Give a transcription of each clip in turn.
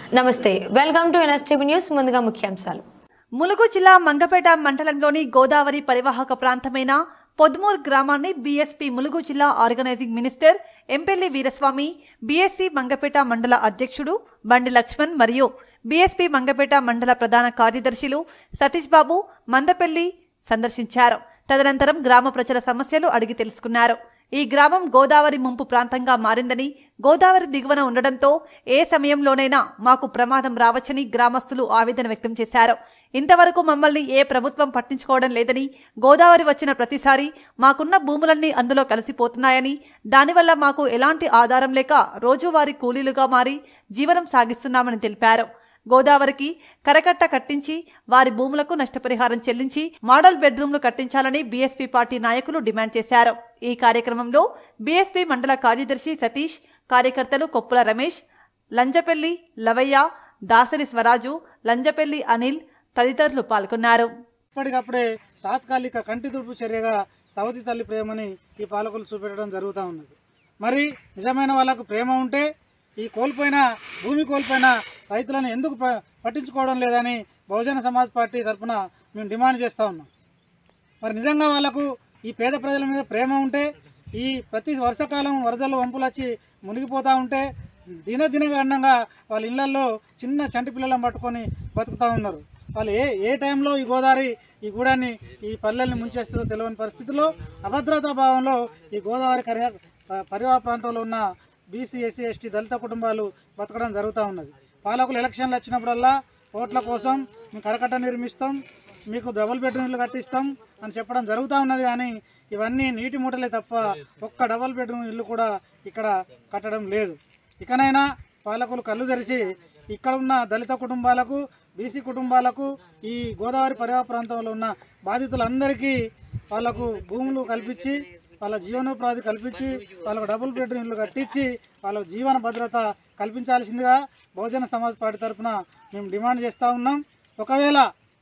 నమస్తే welcome to NSTV news ముందుగా ముఖ్యాంశాలు ములుగు జిల్లా మంగపేట మండలంలోని గోదావరి పరివాహక ప్రాంతమైన పొద్మూర్ గ్రామాన్ని బీఎస్పీ ములుగు జిల్లా organising minister Empelli Veeraswamy BSC Mangapeta మండల అధ్యక్షుడు బండి లక్ష్మణ్ మరియు బీఎస్పీ మంగపేట మండల ప్రధాన కార్యదర్శులు సతీష్ బాబు మందపల్లి సందర్శించారు తదనంతరం గ్రామ ప్రజల సమస్యలు అడిగి తెలుసుకున్నారు ఈ గ్రామం గోదావరి ముంపు ప్రాంతంగా మారిందని గోదావరి దిగువన ఉండడంతో ఏ సమయంలోనైనా మాకు ప్రమాదం రావచ్చని గ్రామస్తులు ఆవేదన వ్యక్తం చేశారు ఇంతవరకు మమ్మల్ని ఏ ప్రభుత్వం పట్టించుకోవడం లేదని గోదావరి వచ్చిన ప్రతిసారి మాకున్న భూములన్నీ అందులో కలిసిపోతున్నాయని దానివల్ల మాకు ఎలాంటి ఆధారం లేక రోజువారీ కూలీలుగా మారి జీవనం సాగిస్తున్నామని తెలిపారు గోదావరికి కరకట్ట కట్టించి వారి భూములకు నష్టపరిహారం చెల్లించి మోడల్ బెడ్రూమ్లు కట్టించాలని బీఎస్పీ పార్టీ నాయకులు డిమాండ్ చేశారు ఈ కార్యక్రమంలో బీఎస్పీ మండల కార్యదర్శి సతీష్ కార్యకర్తలు కొప్పుల రమేష్ లంజపల్లి లవయ్య దాసరి స్వరాజు లంజపల్లి అనిల్ తదితరులు పాల్గొన్నారు ఇప్పటికప్పుడే తాత్కాలిక కంటి తుడుపు చర్యగా సవతి తల్లి ప్రేమని ఈ పాలకులు చూపెట్టడం జరుగుతూ ఉన్నది మరి నిజమైన వాళ్ళకు ప్రేమ ఉంటే ఈ కోల్పోయిన భూమి కోల్పోయిన రైతులను ఎందుకు ప- పట్టించుకోవడం లేదని బహుజన సమాజ్ పార్టీ తరఫున మేము డిమాండ్ చేస్తూ ఉన్నాం మరి నిజంగా వాళ్ళకు ఈ పేద ప్రజల మీద ప్రేమ ఉంటే ఈ ప్రతి వర్షాకాలం వరదలు వంపులు వచ్చి మునిగిపోతూ ఉంటే దినదిన గణంగా వాళ్ళ ఇళ్లల్లో చిన్న చంటి పిల్లలను పట్టుకొని బతుకుతూ ఉన్నారు వాళ్ళు ఏ ఏ టైంలో ఈ గోదావరి ఈ గూడాన్ని ఈ పల్లెల్ని ముంచేస్తుందో తెలియని పరిస్థితిలో అభద్రతా భావంలో ఈ గోదావరి కరి పరివాహ ప్రాంతంలో ఉన్న బీసీ ఎస్సీ ఎస్టీ దళిత కుటుంబాలు బతకడం జరుగుతూ ఉన్నది పాలకులు ఎలక్షన్లు వచ్చినప్పుడల్లా ఓట్ల కోసం మేము కరకట్ట నిర్మిస్తాం మీకు డబుల్ బెడ్రూమ్ ఇల్లు కట్టిస్తాం అని చెప్పడం జరుగుతూ ఉన్నది కానీ ఇవన్నీ నీటి మూటలే తప్ప ఒక్క డబుల్ బెడ్రూమ్ ఇల్లు కూడా ఇక్కడ కట్టడం లేదు ఇకనైనా పాలకులు కళ్ళు తెరిచి ఇక్కడ ఉన్న దళిత కుటుంబాలకు బీసీ కుటుంబాలకు ఈ గోదావరి పరివాహ ప్రాంతంలో ఉన్న బాధితులందరికీ వాళ్ళకు భూములు కల్పించి వాళ్ళ జీవనోపాధి కల్పించి వాళ్ళకు డబుల్ బెడ్రూమ్ ఇల్లు కట్టించి వాళ్ళకు జీవన భద్రత కల్పించాల్సిందిగా బహుజన సమాజ్ పార్టీ తరఫున మేము డిమాండ్ చేస్తూ ఉన్నాం ఒకవేళ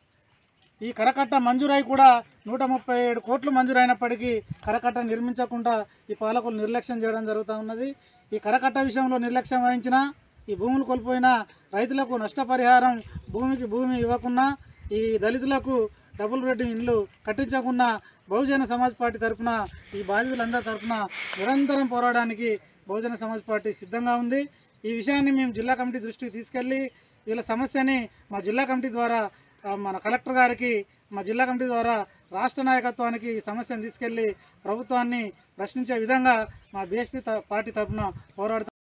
ఈ కరకట్ట మంజూరై కూడా నూట ముప్పై ఏడు కోట్లు మంజూరైనప్పటికీ కరకట్ట నిర్మించకుండా ఈ పాలకులు నిర్లక్ష్యం చేయడం జరుగుతూ ఉన్నది ఈ కరకట్ట విషయంలో నిర్లక్ష్యం వహించిన ఈ భూములు కోల్పోయిన రైతులకు నష్టపరిహారం భూమికి భూమి ఇవ్వకున్నా ఈ దళితులకు డబుల్ బెడ్ ఇండ్లు కట్టించకుండా బహుజన సమాజ్ పార్టీ తరఫున ఈ బాధితులందరి తరఫున నిరంతరం పోరాడడానికి బహుజన సమాజ్ పార్టీ సిద్ధంగా ఉంది ఈ విషయాన్ని మేము జిల్లా కమిటీ దృష్టికి తీసుకెళ్ళి వీళ్ళ సమస్యని మా జిల్లా కమిటీ ద్వారా ఆ, మన కలెక్టర్ గారికి మా జిల్లా కమిటీ ద్వారా రాష్ట్ర నాయకత్వానికి ఈ సమస్యను తీసుకెళ్లి ప్రభుత్వాన్ని ప్రశ్నించే విధంగా మా బీఎస్పీ పార్టీ తరఫున పోరాడుతాం